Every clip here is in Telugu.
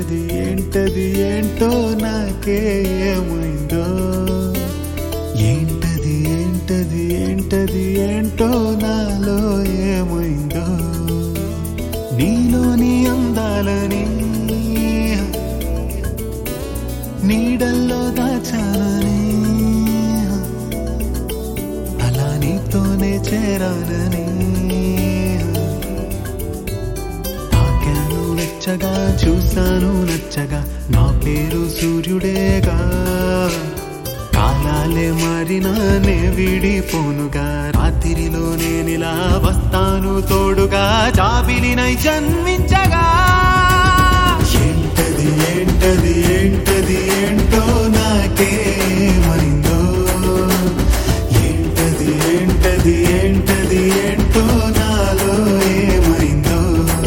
ఏంటది ఏంటది ఏంటో నాకే ఏమైందో ఏంటది ఏంటది ఏంటది ఏంటో నాలో ఏమైందో నీలోని అందాలని నీడల్లో దాచానని అలా నీతోనే చేరానని తాకాను వెచ్చగా చూశాను నచ్చగా నా పేరు సూర్యుడేగా కాలాలే మారినా నే విడిపోనుగా రాత్రిలో నేనిలా వస్తాను తోడుగా జాబిలినై జన్మించగా ఏంటది ఏంటది ఏంటది ఏంటో నాకేమైందో ఏంటది ఏంటది ఏంటది ఏంటో నాలో ఏమైందో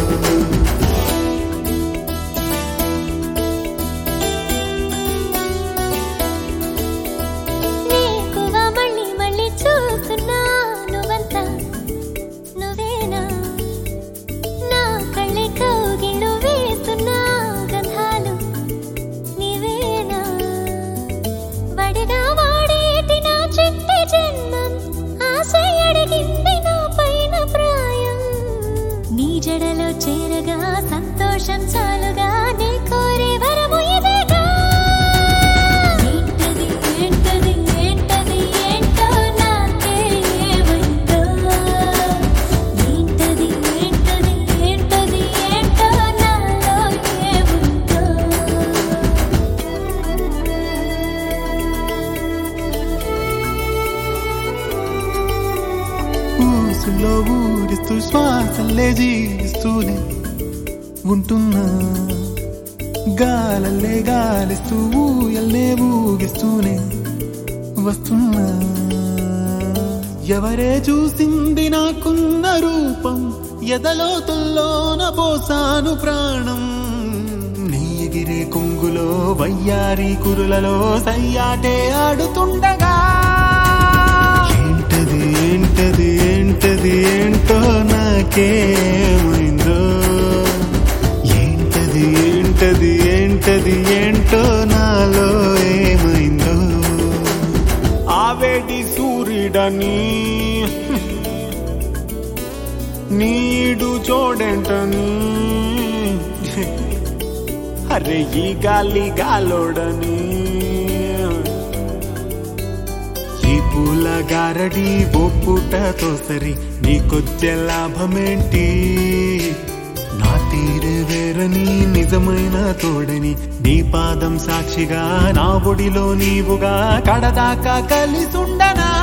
నీకువా మళ్ళీ మళ్ళీ చూస్తున్నా నువ్వంతా నువ్వేనా నా కళ్ళే కౌగిళ్ళు వేస్తున్నా గంధాలు నీవేనా వడిగా వాడేటి నా చిట్టి జన్మం ఆశ అడిగింది నా పైన ప్రాయం నీ జడలో చేరగా సంతోషం చాలుగా నే కోరే వరము ఇదేగా ఏంటది ఏంటది ఏంటది ఏంటో నాకే ఏమైందో ఏంటది ఏంటది ఏంటది ఏంటో నాలో ఏముందో ఊసుల్లో ఊరిస్తూ శ్వాసల్లే జీవిస్తూనే ఉంటున్నా గాలల్లే గాలిస్తూ ఊయల్లే ఊగిస్తూనే వస్తున్నా ఎవరే చూసింది నాకున్న రూపం ఎదలోతుల్లోన పోసాను ప్రాణం నీ ఎగిరే కొంగులో వయ్యారి కురులలో సయ్యాటే ఆడుతుండగా ఏంటది ఏంటది ఏంటది ఏంటో నాకేమైందో ఏంటది ఏంటది ఏంటది ఏంటో నాలో ఏమైందో ఆవేటి సూర్యుడని నీడు చూడంటని అరే ఈ గాలి గాలోడని ఈ పూల గారడి బొప్పుటతో సరి నీకొచ్చే లాభమేంటి నా తీరు వేరని నిజమైన తోడని నీ పాదం సాక్షిగా నా ఒడిలో నీవుగా కడదాకా కలిసుండనా